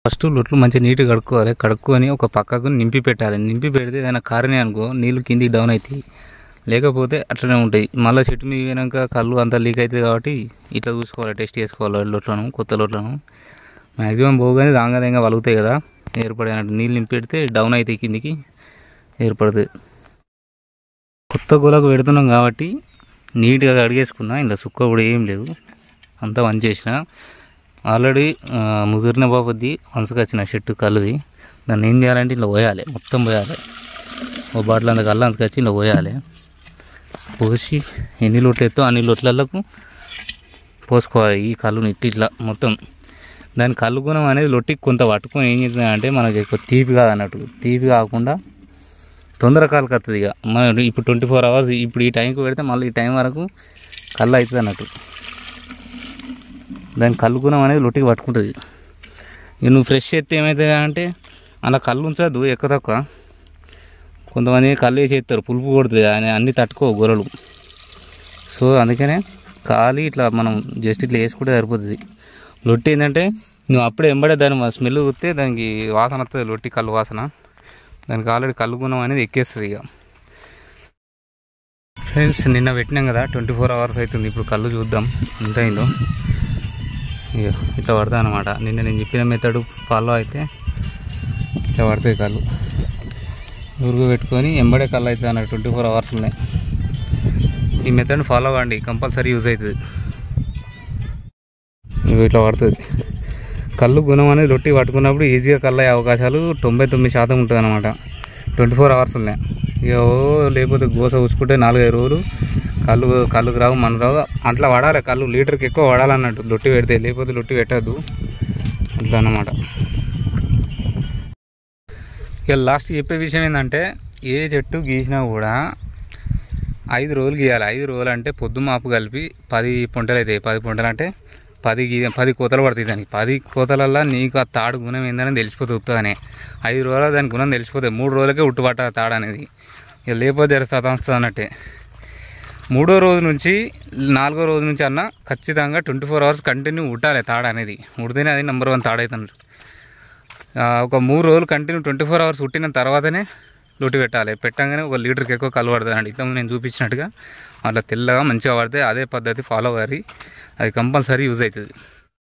first లొట్లు మంచిగా నీట్గా కడుక్కోవాలి కడుక్కొని ఒక పక్కకు నింపి పెట్టాలి నింపి పెడితే ఏదైనా కారణే అనుకో నీళ్ళు కిందికి డౌన్ అవుతాయి లేకపోతే అట్లనే ఉంటాయి మళ్ళీ చెట్టు మీద పోయినాక కళ్ళు అంతా లీక్ అవుతుంది కాబట్టి ఇట్లా చూసుకోవాలి టెస్ట్ చేసుకోవాలి లొట్లను కొత్త లొట్లను మ్యాక్సిమం పోగానే రాగానే వలుగుతాయి కదా ఏర్పడినట్టు నీళ్ళు నింపి పెడితే డౌన్ అవుతాయి కిందికి ఏర్పడుతుంది కొత్త గోలకు పెడుతున్నాం కాబట్టి నీట్గా కడిగేసుకున్నా ఇంట్లో సుక్క కూడా ఏం లేదు అంతా వంచేసిన ఆల్రెడీ ఆ, ముదిరిన బాబుది వంచుకొచ్చిన చెట్టు కళ్ళుది దాన్ని ఏం చేయాలంటే ఇలా పోయాలి మొత్తం పోయాలి ఓ బాటిల్ అంత కళ్ళు అంతకొచ్చి ఇలా పోయాలి పోసి ఎన్ని లొట్లు ఎత్తో అన్ని లొట్లకు పోసుకోవాలి ఈ కళ్ళుని ఇట్టి ఇట్లా మొత్తం దాని కళ్ళు గుణం అనేది లొట్టికి కొంత పట్టుకొని ఏం చేస్తుందంటే మనకి ఎక్కువ తీపి కాదు అన్నట్టు తీపి కాకుండా తొందర కాలు కత్తది ఇక మనం ఇప్పుడు ట్వంటీ ఫోర్ అవర్స్ ఇప్పుడు ఈ టైంకి పెడితే మళ్ళీ ఈ టైం వరకు కళ్ళు అవుతుంది అన్నట్టు దాని కళ్ళు గుణం అనేది లొట్టికి పట్టుకుంటుంది ఇక నువ్వు ఫ్రెష్ ఎత్తే ఏమవుతుంది అంటే అలా కళ్ళు ఉంచద్దు ఎక్కువ తక్కువ కొంతమంది కళ్ళు వేసి ఎత్తారు పులుపు కొడుతుంది అని అన్నీ తట్టుకో గొర్రెలు సో అందుకనే ఖాళీ ఇట్లా మనం జస్ట్ ఇట్లా వేసుకుంటే సరిపోతుంది లొట్టి ఏంటంటే నువ్వు అప్పుడే ఎంబడే దాని స్మెల్ చూస్తే దానికి వాసన వస్తుంది లొట్టి కళ్ళు వాసన దానికి ఆల్రెడీ కళ్ళు గుణం అనేది ఎక్కేస్తుంది ఇక ఫ్రెండ్స్ నిన్న పెట్టినాం కదా ట్వంటీ ఫోర్ అవర్స్ అవుతుంది ఇప్పుడు కళ్ళు చూద్దాం ఎంత అయిందో ఇక ఇట్లా పడతాయి అనమాట నిన్న నేను చెప్పిన మెథడ్ ఫాలో అయితే ఇట్లా పడతాయి కళ్ళు ఊరుగు పెట్టుకొని ఎంబడే కళ్ళు అవుతుంది అన్నట్టు ట్వంటీ ఫోర్ అవర్స్ ఉన్నాయి ఈ మెథడ్ ఫాలో అవ్వండి కంపల్సరీ యూజ్ అవుతుంది ఇవి ఇట్లా పడుతుంది కళ్ళు గుణం అనేది రొట్టి పట్టుకున్నప్పుడు ఈజీగా కళ్ళు అయ్యే అవకాశాలు తొంభై తొమ్మిది శాతం ఉంటుంది అనమాట ట్వంటీ ఫోర్ అవర్స్ ఉన్నాయి ఇక ఓ లేకపోతే గోస ఉంచుకుంటే నాలుగైదు రోజులు కళ్ళు కళ్ళుకి రావు మన రావు అట్లా వాడాలి కళ్ళు లీటర్కి ఎక్కువ వాడాలన్నట్టు లొట్టి పెడితే లేకపోతే లొట్టి పెట్టద్దు అట్లా అన్నమాట ఇక లాస్ట్ చెప్పే విషయం ఏంటంటే ఏ చెట్టు గీసినా కూడా ఐదు రోజులు గీయాలి ఐదు రోజులు అంటే పొద్దు మాపు కలిపి పది పొంటలు అవుతాయి పది పొంటలు అంటే పది గీ పది కోతలు పడతాయి దానికి పది కోతలల్లో నీకు ఆ తాడు గుణం ఏందని తెలిసిపోతుంది ఉత్తగానే ఐదు రోజులు దాని గుణం తెలిసిపోతుంది మూడు రోజులకే ఉట్టుబట్ట తాడు అనేది ఇక లేకపోతే జర సతాంస్తుంది అన్నట్టే మూడో రోజు నుంచి నాలుగో రోజు నుంచి అన్న ఖచ్చితంగా ట్వంటీ ఫోర్ అవర్స్ కంటిన్యూ ఉట్టాలి తాడు అనేది ఉడితేనే అది నెంబర్ వన్ తాడు అవుతుంది ఆ, ఒక మూడు రోజులు కంటిన్యూ ట్వంటీ ఫోర్ అవర్స్ ఉట్టిన తర్వాతనే లొట్టి పెట్టాలి పెట్టంగానే ఒక లీటర్కి ఎక్కువ కళ్ళు పడుతుంది అండి ఇంతకు నేను చూపించినట్టుగా అట్లా తెల్లగా మంచిగా పడితే అదే పద్ధతి ఫాలో అవ్వాలి అది కంపల్సరీ యూజ్ అవుతుంది